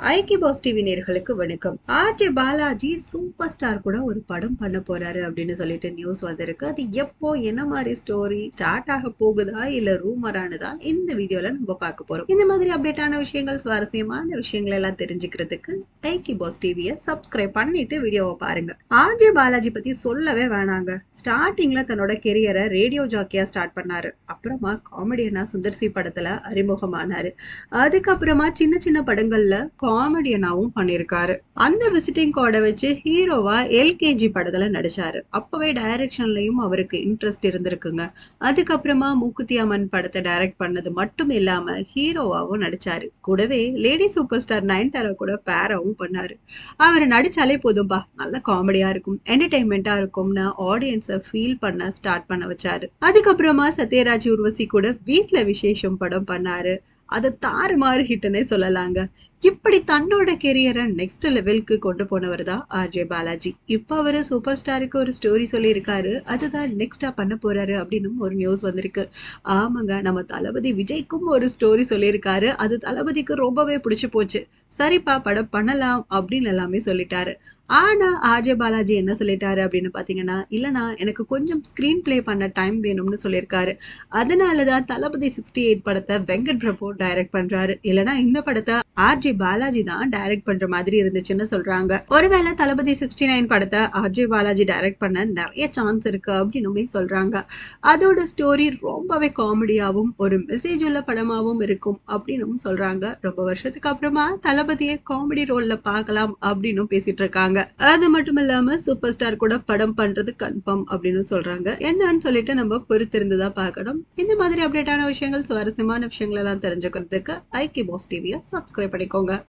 ஐக்கி pass TV நேர்களுக்கு வணக்கம் RJ Balaji super star கூட ஒரு படம் பண்ண போறாரு அப்படின்னு சொல்லிட்டு நியூஸ் வந்திருக்கு அது எப்போ என்ன மாதிரி ஸ்டோரி ஸ்டார்ட் ஆக போகுதா இல்ல ரூமர் ஆனதா இந்த வீடியோல நம்ம பார்க்க போறோம் இந்த மாதிரி அப்டேட்டான விஷயங்கள் சுவாரஸ்யமான விஷயங்கள் எல்லாம் தெரிஞ்சுக்கிறதுக்கு ஐக்கி பாஸ் டிவியை சப்ஸ்கிரைப் பண்ணிட்டு வீடியோவை பாருங்க ஆர்ஜே பாலாஜி பத்தி சொல்லவே வேணாங்க ஸ்டார்டிங்ல தன்னோட கெரியரை ரேடியோ ஜாக்கியா ஸ்டார்ட் பண்ணாரு அப்புறமா காமெடியனா சுந்தர்சி படத்துல அறிமுகமானாரு அதுக்கப்புறமா சின்ன சின்ன படங்கள்ல காமெடியனாவும் பண்ணியிருக்காரு அந்த விசிட்டிங் கார்டை வச்சு ஹீரோவா எல்கேஜி படத்துல நடிச்சாரு அப்பவே டைரக்ஷன்லயும் அவருக்கு இன்ட்ரெஸ்ட் இருந்திருக்குங்க அதுக்கப்புறமா மூக்குத்தி அம்மன் படத்தை டைரக்ட் பண்ணது மட்டும் இல்லாம ஹீரோவாவும் நடிச்சாரு கூடவே லேடி சூப்பர் ஸ்டார் நயன்தாரா கூட பேராவும் பண்ணாரு அவர் நடிச்சாலே போதும்பா நல்ல காமெடியா இருக்கும் என்டர்டைன்மெண்டா இருக்கும்னு ஆடியன்ஸை ஃபீல் பண்ண ஸ்டார்ட் பண்ண வச்சாரு அதுக்கப்புறமா சத்யராஜ் உர்வசி கூட வீட்ல விசேஷம் படம் பண்ணாரு அது தாறுமாறு ஹிட்னே சொல்லலாங்க இப்படி தன்னோட கெரியரை நெக்ஸ்ட் லெவலுக்கு கொண்டு போனவர் தான் ஆர்ஜே பாலாஜி இப்போ அவரு சூப்பர் ஸ்டாருக்கு ஒரு ஸ்டோரி சொல்லியிருக்காரு அதுதான் நெக்ஸ்டா பண்ண போறாரு அப்படின்னு ஒரு நியூஸ் வந்திருக்கு ஆமாங்க நம்ம தளபதி விஜய்க்கும் ஒரு ஸ்டோரி சொல்லியிருக்காரு அது தளபதிக்கு ரொம்பவே பிடிச்சு போச்சு சரிப்பா படம் பண்ணலாம் அப்படின்னு எல்லாமே சொல்லிட்டாரு ஆனா ஆர்ஜே பாலாஜி என்ன சொல்லிட்டாரு அப்படின்னு பாத்தீங்கன்னா இல்லனா எனக்கு கொஞ்சம் ஸ்கிரீன் பிளே பண்ண டைம் வேணும்னு சொல்லியிருக்காரு அதனாலதான் தளபதி சிக்ஸ்டி எயிட் படத்தை வெங்கட் பிரபு டைரக்ட் பண்றாரு இல்லனா இந்த படத்தை ஆர்ஜே பாலாஜி தான் டைரக்ட் பண்ற மாதிரி இருந்துச்சுன்னு சொல்றாங்க ஒருவேளை தளபதி சிக்ஸ்டி நைன் படத்தை ஆர்ஜே பாலாஜி டைரக்ட் பண்ண நிறைய சான்ஸ் இருக்கு அப்படின்னு சொல்றாங்க அதோட ஸ்டோரி ரொம்பவே காமெடியாவும் ஒரு மெசேஜ் உள்ள படமாவும் இருக்கும் அப்படின்னு சொல்றாங்க ரொம்ப வருஷத்துக்கு அப்புறமா தளபதியை காமெடி ரோல்ல பார்க்கலாம் அப்படின்னு பேசிட்டு இருக்காங்க அது மட்டும் இல்லாம சூப்பர் ஸ்டார் கூட படம் பண்றது கன்ஃபார்ம் அப்படின்னு சொல்றாங்க என்னன்னு சொல்லிட்டு நம்ம பொறுத்திருந்து தான் பார்க்கணும் இந்த மாதிரி அப்டேட்டான விஷயங்கள் சுவாரஸ்யமான விஷயங்கள் எல்லாம் தெரிஞ்சுக்கிறதுக்கு ஐக்கி பாஸ் டிவியை சப்ஸ்கிரைப் பண்ணிக்கோங்க